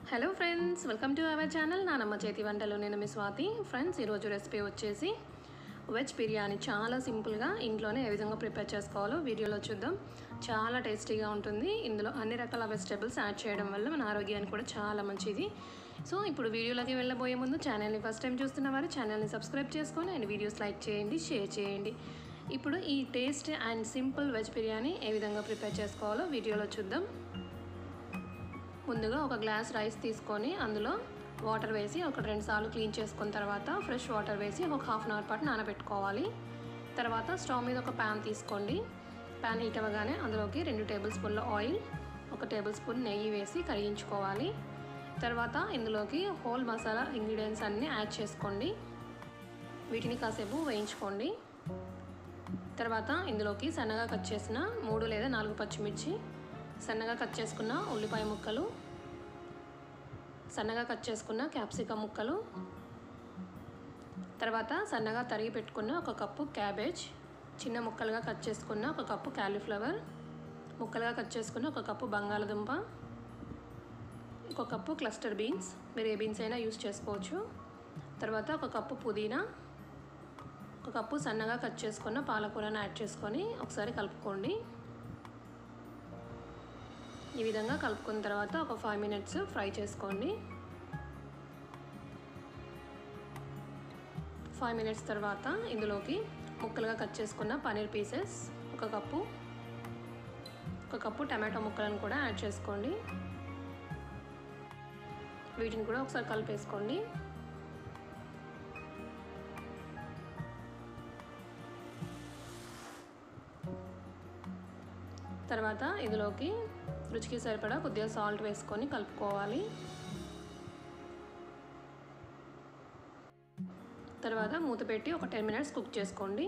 hello friends welcome to our channel నానమ్మ చేతి వంటలు నేను మీ స్వాతి ఫ్రెండ్స్ ఈరోజు రెసిపీ వచ్చేసి వెజ్ బిర్యానీ చాలా సింపుల్గా ఇంట్లోనే ఏ విధంగా ప్రిపేర్ చేసుకోవాలో వీడియోలో చూద్దాం చాలా టేస్టీగా ఉంటుంది ఇందులో అన్ని రకాల వెజిటేబుల్స్ యాడ్ చేయడం వల్ల మన ఆరోగ్యానికి కూడా చాలా మంచిది సో ఇప్పుడు వీడియోలోకి వెళ్ళబోయే ముందు ఛానల్ని ఫస్ట్ టైం చూస్తున్న వారు ఛానల్ని సబ్స్క్రైబ్ చేసుకొని అండ్ వీడియోస్ లైక్ చేయండి షేర్ చేయండి ఇప్పుడు ఈ taste and simple veg biryani ఏ విధంగా ప్రిపేర్ చేసుకోవాలో వీడియోలో చూద్దాం ముందుగా ఒక గ్లాస్ రైస్ తీసుకొని అందులో వాటర్ వేసి ఒక రెండు సార్లు క్లీన్ చేసుకున్న తర్వాత ఫ్రెష్ వాటర్ వేసి ఒక హాఫ్ అన్ అవర్ పాటు నానబెట్టుకోవాలి తర్వాత స్టవ్ మీద ఒక ప్యాన్ తీసుకోండి ప్యాన్ హీట్ అవ్వగానే అందులోకి రెండు టేబుల్ స్పూన్ల ఆయిల్ ఒక టేబుల్ స్పూన్ నెయ్యి వేసి కరిగించుకోవాలి తర్వాత ఇందులోకి హోల్ మసాలా ఇంగ్రీడియంట్స్ అన్నీ యాడ్ చేసుకోండి వీటిని కాసేపు వేయించుకోండి తర్వాత ఇందులోకి సన్నగా కట్ చేసిన మూడు లేదా నాలుగు పచ్చిమిర్చి సన్నగా కట్ చేసుకున్న ఉల్లిపాయ ముక్కలు సన్నగా కట్ చేసుకున్న క్యాప్సికమ్ ముక్కలు తర్వాత సన్నగా తరిగి పెట్టుకున్న ఒక కప్పు క్యాబేజ్ చిన్న ముక్కలుగా కట్ చేసుకున్న ఒక కప్పు క్యాలీఫ్లవర్ ముక్కలుగా కట్ చేసుకున్న ఒక కప్పు బంగాళదుంప ఒక కప్పు క్లస్టర్ బీన్స్ మీరు ఏ బీన్స్ అయినా యూస్ చేసుకోవచ్చు తర్వాత ఒక కప్పు పుదీనా ఒక కప్పు సన్నగా కట్ చేసుకున్న పాలకూరను యాడ్ చేసుకొని ఒకసారి కలుపుకోండి ఈ విధంగా కలుపుకున్న తర్వాత ఒక ఫైవ్ మినిట్స్ ఫ్రై చేసుకోండి ఫైవ్ మినిట్స్ తర్వాత ఇందులోకి ముక్కలుగా కట్ చేసుకున్న పన్నీర్ పీసెస్ ఒక కప్పు ఒక కప్పు టమాటో ముక్కలను కూడా యాడ్ చేసుకోండి వీటిని కూడా ఒకసారి కలిపేసుకోండి తర్వాత ఇందులోకి రుచికి సరిపడా కొద్దిగా సాల్ట్ వేసుకొని కలుపుకోవాలి తర్వాత మూత పెట్టి ఒక టెన్ మినిట్స్ కుక్ చేసుకోండి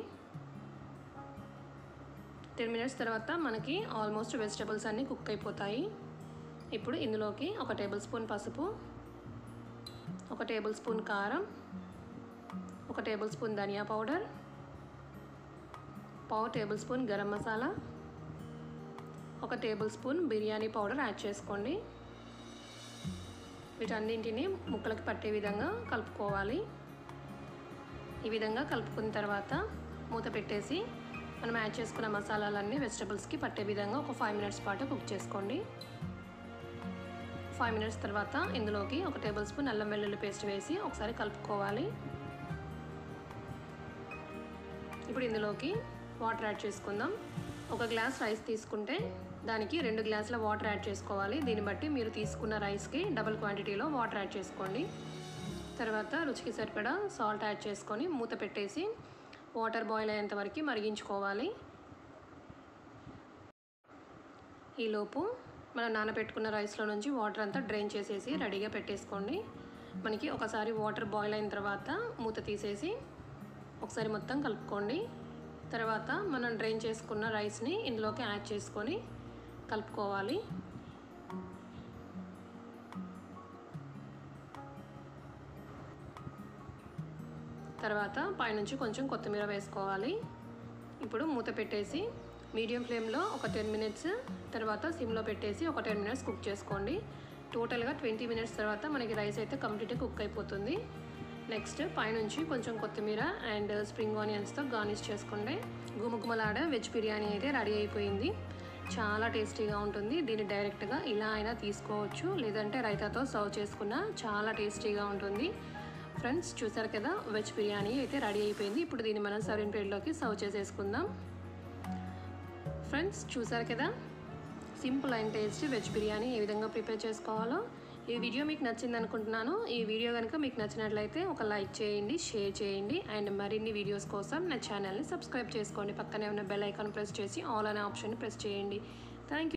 టెన్ మినిట్స్ తర్వాత మనకి ఆల్మోస్ట్ వెజిటబుల్స్ అన్నీ కుక్ అయిపోతాయి ఇప్పుడు ఇందులోకి ఒక టేబుల్ స్పూన్ పసుపు ఒక టేబుల్ స్పూన్ కారం ఒక టేబుల్ స్పూన్ ధనియా పౌడర్ పావు టేబుల్ స్పూన్ గరం మసాలా ఒక tablespoon biryani powder add చేసుకోండి వీటన్నింటిని ముక్కలకి పట్టే విధంగా కలుపుకోవాలి ఈ విధంగా కలుపుకున్న తర్వాత మూత పెట్టేసి మనం యాడ్ చేసుకున్న మసాలాలన్నీ వెజిటబుల్స్కి పట్టే విధంగా ఒక ఫైవ్ మినిట్స్ పాటు కుక్ చేసుకోండి ఫైవ్ మినిట్స్ తర్వాత ఇందులోకి ఒక టేబుల్ స్పూన్ అల్లం వెల్లుల్లి పేస్ట్ వేసి ఒకసారి కలుపుకోవాలి ఇప్పుడు ఇందులోకి వాటర్ యాడ్ చేసుకుందాం ఒక గ్లాస్ రైస్ తీసుకుంటే దానికి రెండు గ్లాసుల వాటర్ యాడ్ చేసుకోవాలి దీన్ని బట్టి మీరు తీసుకున్న రైస్కి డబుల్ క్వాంటిటీలో వాటర్ యాడ్ చేసుకోండి తర్వాత రుచికి సరిపడా సాల్ట్ యాడ్ చేసుకొని మూత పెట్టేసి వాటర్ బాయిల్ అయ్యేంత వరకు మరిగించుకోవాలి ఈలోపు మనం నానబెట్టుకున్న రైస్లో నుంచి వాటర్ అంతా డ్రైన్ చేసేసి రెడీగా పెట్టేసుకోండి మనకి ఒకసారి వాటర్ బాయిల్ అయిన తర్వాత మూత తీసేసి ఒకసారి మొత్తం కలుపుకోండి తర్వాత మనం డ్రైన్ చేసుకున్న రైస్ని ఇందులోకి యాడ్ చేసుకొని కలుపుకోవాలి తర్వాత పైనుంచి కొంచెం కొత్తిమీర వేసుకోవాలి ఇప్పుడు మూత పెట్టేసి మీడియం ఫ్లేమ్లో ఒక టెన్ మినిట్స్ తర్వాత సిమ్లో పెట్టేసి ఒక టెన్ మినిట్స్ కుక్ చేసుకోండి టోటల్గా ట్వంటీ మినిట్స్ తర్వాత మనకి రైస్ అయితే కంప్లీట్గా కుక్ అయిపోతుంది నెక్స్ట్ పైనుంచి కొంచెం కొత్తిమీర అండ్ స్ప్రింగ్ ఆనియన్స్తో గార్నిష్ చేసుకోండి గుమగుమలాడ వెజ్ బిర్యానీ అయితే రెడీ అయిపోయింది చాలా టేస్టీగా ఉంటుంది దీన్ని డైరెక్ట్గా ఇలా అయినా తీసుకోవచ్చు లేదంటే రైతాతో సర్వ్ చేసుకున్న చాలా టేస్టీగా ఉంటుంది ఫ్రెండ్స్ చూసారు కదా వెజ్ బిర్యానీ అయితే రెడీ అయిపోయింది ఇప్పుడు దీన్ని మనం సర్వింగ్ ప్లేట్లోకి సర్వ్ చేసేసుకుందాం ఫ్రెండ్స్ చూసారు కదా simple and tasty veg biryani ఏ విధంగా ప్రిపేర్ చేసుకోవాలో ఈ వీడియో మీకు నచ్చింది అనుకుంటున్నాను ఈ వీడియో కనుక మీకు నచ్చినట్లయితే ఒక లైక్ చేయండి షేర్ చేయండి అండ్ మరిన్ని వీడియోస్ కోసం నా ఛానల్ని సబ్స్క్రైబ్ చేసుకోండి పక్కనే ఉన్న బెల్ ఐకాన్ ప్రెస్ చేసి ఆల్ అనే ఆప్షన్ ప్రెస్ చేయండి థ్యాంక్